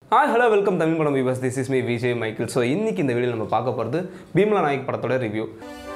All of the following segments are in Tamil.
ஹாய் ஹலோ வெல்கம் தமிழ் படம் விவாஸ் this is me Vijay Michael so இன்னைக்கு இந்த வீடியோ நம்ம பார்க்க போகிறது பீம்லா நாயக் படத்தோட ரிவ்யூ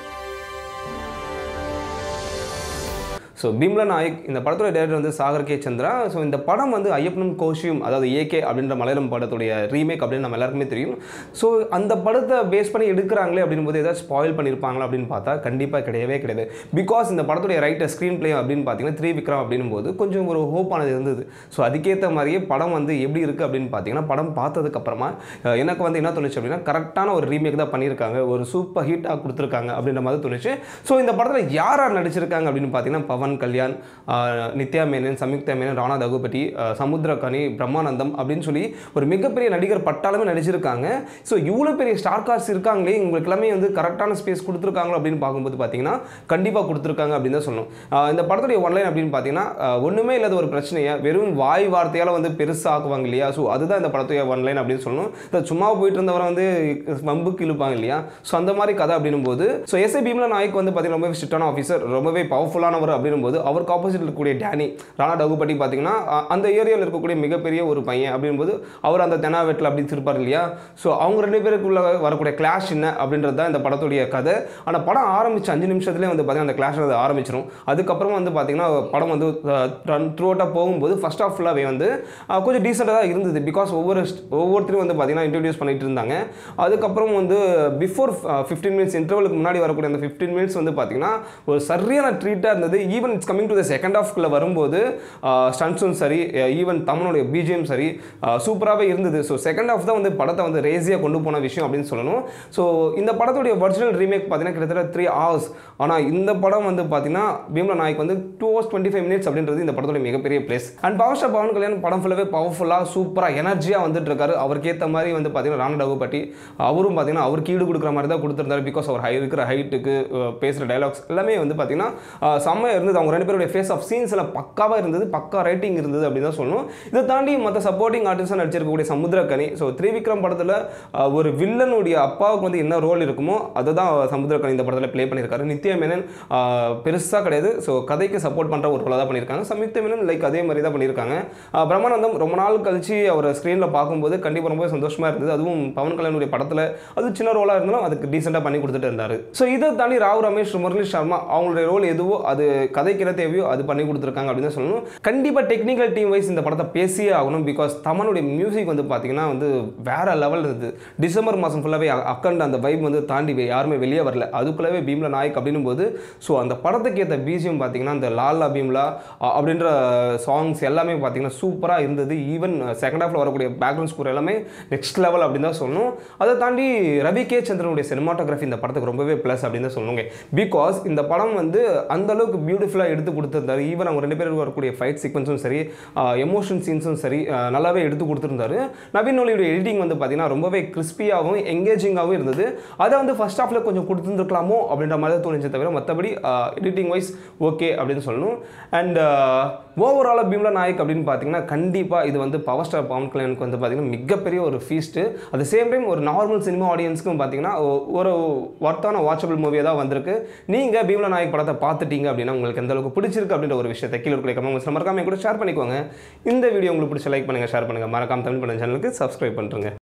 ஸோ பீம்லா நாயக் இந்த படத்தோட டேரக்டர் வந்து சாகர் கே சந்திரா ஸோ இந்த படம் வந்து ஐயப்பனும் கோஷியும் அதாவது ஏகே அப்படின்ற மலையாளம் படத்துடைய ரீமேக் அப்படின்னு நம்ம எல்லாருக்குமே தெரியும் ஸோ அந்த படத்தை பேஸ் பண்ணி எடுக்கிறாங்களே அப்படின் போது ஏதாச்சும் ஸ்பாயில் பண்ணியிருப்பாங்களா அப்படின்னு பார்த்தா கண்டிப்பாக கிடையவே கிடையாது பிகாஸ் இந்த படத்துடைய ரைட்டர் ஸ்க்ரீன் பிளே அப்படின்னு பார்த்தீங்கன்னா த்ரீ விக்ரம் அப்படின்னும் போது கொஞ்சம் ஒரு ஹோப்பானது இருந்தது ஸோ அதுக்கேற்ற மாதிரியே படம் வந்து எப்படி இருக்குது அப்படின்னு பார்த்தீங்கன்னா படம் பார்த்ததுக்கப்புறமா அஹ், எனக்கு வந்து என்ன தோணுச்சு அப்படின்னா கரெக்டான ஒரு ரீமேக் தான் பண்ணியிருக்காங்க ஒரு சூப்பர் ஹிட்டாக கொடுத்துருக்காங்க அப்படின்ற மாதிரி தோணுச்சு ஸோ இந்த படத்தில் யார் யார் நடிச்சிருக்காங்க அப்படின்னு பார்த்தீங்கன்னா பவன் கல்யாண் ஆஹ், நித்யா மேனன் சம்யுக்தா மேனன் ராணா தகுபதி ஆஹ், சமுத்திரகனி பிரம்மானந்தம் அப்படின்னு சொல்லி ஒரு மிகப்பெரிய நடிகர் பட்டாளமே நடிச்சிருக்காங்க ஸோ இவ்வளோ பெரிய ஸ்டார் கார்ஸ் இருக்காங்களே உங்களுக்கு எல்லாமே வந்து கரெக்டான ஸ்பேஸ் கொடுத்துருக்காங்களோ அப்படின்னு பார்க்கும்போது பார்த்தீங்கன்னா கண்டிப்பாக கொடுத்துருக்காங்க அப்படின்னு தான் சொல்லணும் ஆஹ், இந்த படத்துடைய ஒன்லைன் அப்படின்னு பார்த்தீங்கன்னா ஆஹ், ஒண்ணுமே இல்லாத ஒரு பிரச்சனையை வெறும் வாய் வார்த்தையால் வந்து பெருசாக ஆக்குவாங்க இல்லையா ஸோ அதுதான் இந்த படத்துடைய ஒன்லைன் அப்படின்னு சொல்லணும் இந்த சும்மா போயிட்டு இருந்தவரை வந்து வம்புக்கு இழுப்பாங்க இல்லையா ஸோ அந்த மாதிரி கதை அப்படின்னும் போது ஸோ எஸ்ஐ பீம்லா நாயக் வந்து பார்த்தீங்கன்னா ரொம்பவே ஸ்ட்ரிக்டான ஆஃபீஸர் ரொம்பவே பவர்ஃபுல்லானவர் அப்படின்னும் போது அவருக்கு ஆப்போசிட் இருக்கக்கூடிய டேனி ராணா டகுபட்டி பார்த்தீங்கன்னா அ- அந்த ஏரியாவில் இருக்கக்கூடிய மிகப்பெரிய ஒரு பையன் அப்படின்போது அவர் அந்த தெனாவெட்டில் அப்படி திருப்பார் இல்லையா ஸோ அவங்க ரெண்டு பேருக்குள்ள வரக்கூடிய கிளாஷ் என்ன அப்படின்றது தான் இந்த படத்துடைய கதை ஆனால் படம் ஆரம்பிச்சு அஞ்சு நிமிஷத்துலேயே வந்து பார்த்தீங்கன்னா அந்த கிளாஷ் அது ஆரம்பிச்சிடும் அதுக்கப்புறம் வந்து பார்த்தீங்கன்னா படம் வந்து ரன் த்ரூ அவுட்டாக போகும்போது ஃபர்ஸ்ட் ஆஃப் ஃபுல்லாகவே வந்து அஹ், கொஞ்சம் டீசெண்டாக தான் இருந்தது பிகாஸ் ஒவ்வொரு st- ஒவ்வொருத்தரும் வந்து பார்த்தீங்கன்னா இன்ட்ரடியூஸ் பண்ணிட்டு இருந்தாங்க அதுக்கப்புறம் வந்து பிஃபோர் ஃபிஃப்டீன் மினிட்ஸ் இன்டர்வலுக்கு முன்னாடி வரக்கூடிய அந்த ஃபிஃப்டீன் மினிட்ஸ் வந்து பார்த்தீங்கன்னா ஒரு சரியான ட்ரீட்டாக இருந்தது even it's coming to the second ஹாஃப்குள்ளே வரும்போது ஸ்டன்ஸும் சரி ஈவன் தமிழனுடைய பிஜிஎம் சரி சூப்பராகவே இருந்தது ஸோ செகண்ட் ஹாஃப் தான் வந்து படத்தை வந்து ரேசியாக கொண்டு போன விஷயம் அப்படின்னு சொல்லணும் ஸோ இந்த படத்துடைய ஒரிஜினல் ரீமேக் பார்த்தீங்கன்னா கிட்டத்தட்ட த்ரீ ஹவர்ஸ் ஆனால் இந்த படம் வந்து பார்த்தீங்கன்னா பீம்லா நாயக் வந்து two hours twenty five minutes அப்படின்றது இந்த படத்துடைய மிகப்பெரிய plus and power star Pawan Kalyan படம் ஃபுல்லாகவே பவர்ஃபுல்லாக சூப்பராக எனர்ஜியாக வந்துட்டு இருக்காரு அவருக்கு ஏற்ற மாதிரி வந்து பார்த்தீங்கன்னா ராணா டகுபட்டி அவரும் பார்த்தீங்கன்னா அவருக்கு ஈடு கொடுக்குற மாதிரி தான் கொடுத்துருந்தாரு பிகாஸ் அவர் ஹை இருக்கிற ஹைட்டுக்கு பேசுகிற டைலாக்ஸ் எல்லாமே வந்து பார்த்தீங்கன்னா அஹ், செம்மையா இருந்தது அவங்க ரெண்டு பேருடைய ஃபேஸ் ஆஃப் சீன்ஸ் எல்லாம் பக்காவாக இருந்தது பக்கா ரைட்டிங் இருந்தது அப்படின்னு தான் சொல்லணும் இதை தாண்டி மற்ற சப்போர்ட்டிங் ஆர்டிஸ்டாக நடிச்சிருக்கக்கூடிய சமுத்திரக்கனி ஸோ த்ரிவிக்ரம் படத்தில் ஒரு வில்லனுடைய அப்பாவுக்கு வந்து என்ன ரோல் இருக்குமோ அதை தான் சமுத்திரக்கனி இந்த படத்தில் ப்ளே பண்ணியிருக்காரு நித்யா மேனன் பெருசாக கிடையாது ஸோ கதைக்கு சப்போர்ட் பண்ணுற ஒரு ரோலாக தான் பண்ணியிருக்காங்க சம்யுக்த மேனன் லைக் அதே மாதிரி தான் பண்ணியிருக்காங்க அஹ், பிரம்மானந்தம் ரொம்ப நாள் கழிச்சு அவர் ஸ்க்ரீனில் பார்க்கும்போது கண்டிப்பாக ரொம்ப சந்தோஷமாக இருந்தது அதுவும் பவன் கல்யாணுடைய படத்தில் அது சின்ன ரோலாக இருந்தாலும் அதுக்கு டீசெண்டாக பண்ணி கொடுத்துட்டு இருந்தார் ஸோ இதை தாண்டி ராவ் ரமேஷ் முரளி சர்மா அவங்களுடைய ரோல் எதுவோ அது கதைக்கு என்ன தேவையோ அது பண்ணி கொடுத்துருக்காங்க அப்படின்னு தான் சொல்லணும் கண்டிப்பாக டெக்னிக்கல் டீம் வைஸ் இந்த படத்தை பேசியே ஆகணும் பிகாஸ் தமனுடைய மியூசிக் வந்து பார்த்தீங்கன்னா வந்து வேற லெவல் இருந்தது டிசம்பர் மாதம் ஃபுல்லாகவே அக்கண்ட் அந்த வைப் வந்து தாண்டி வே- யாருமே வெளியே வரல அதுக்குள்ளவே பீம்லா நாயக் அப்படின்னும் போது ஸோ அந்த படத்துக்கு ஏற்ற பிஜிஎம் பார்த்தீங்கன்னா அந்த லாலா பீம்லா அ- அப்படின்ற சாங்ஸ் எல்லாமே பார்த்தீங்கன்னா சூப்பராக இருந்தது ஈவன் செகண்ட் ஹாஃபில் வரக்கூடிய பேக்ரவுண்ட் ஸ்கோர் எல்லாமே நெக்ஸ்ட் லெவல் அப்படின்னு தான் சொல்லணும் அதை தாண்டி ரவி கே சந்திரனுடைய சினிமாட்டோகிராஃபி இந்த படத்துக்கு ரொம்பவே ப்ளஸ் அப்படின்னு தான் சொல்லணுங்க பிகாஸ் இந்த படம் வந்து அந்த அளவுக்கு பியூட்டிஃபுல்லாக எடுத்து கொடுத்துருந்தாரு ஈவன் அவங்க ரெண்டு பேரும் வரக்கூடிய ஃபைட் சீக்வன்ஸும் சரி எமோஷன் சீன்ஸும் சரி அஹ், நல்லாவே எடுத்து கொடுத்துருந்தாரு நவீன் ஒலியுடைய எடிட்டிங் வந்து பார்த்தீங்கன்னா ரொம்பவே கிறிஸ்பியாகவும் எங்கேஜிங்காகவும் இருந்தது அதை வந்து ஃபர்ஸ்ட் ஹாஃபில் கொஞ்சம் கொடுத்துருக்கலாமோ அப்படின்ற மாதிரி தான் தோணுச்சு தவிர மற்றபடி எடிட்டிங் வைஸ் ஓகே அப்படின்னு சொல்லணும் அண்ட் ஓவராலாக பீம்லா நாயக் அப்படின்னு பார்த்தீங்கன்னா கண்டிப்பாக இது வந்து பவர் ஸ்டார் பவன் கல்யாணுக்கு வந்து பார்த்தீங்கன்னா மிகப்பெரிய ஒரு ஃபீஸ்ட்டு அட் சேம் டைம் ஒரு நார்மல் சினிமா ஆடியன்ஸ்க்கும் பார்த்தீங்கன்னா ஒ- ஒரு ஒர்த்தான வாட்சபிள் மூவியாக தான் வந்திருக்கு நீங்கள் பீம்லா நாயக் படத்தை பார்த்துட்டீங்க அப்படின்னா உங்களுக்கு எந்த அளவுக்கு பிடிச்சிருக்கு அப்படின்ற ஒரு விஷயத்தை கீழே இருக்கிற கமெண்ட்ஸ் மறக்காம என் கூட ஷேர் பண்ணிக்கோங்க இந்த வீடியோ உங்களுக்கு பிடிச்ச லைக் பண்ணுங்கள் ஷேர் பண்ணுங்கள் மறக்காம தமிழ் பண்ண சேனலுக்கு சப்ஸ்கிரைப் பண்ணுறேங்க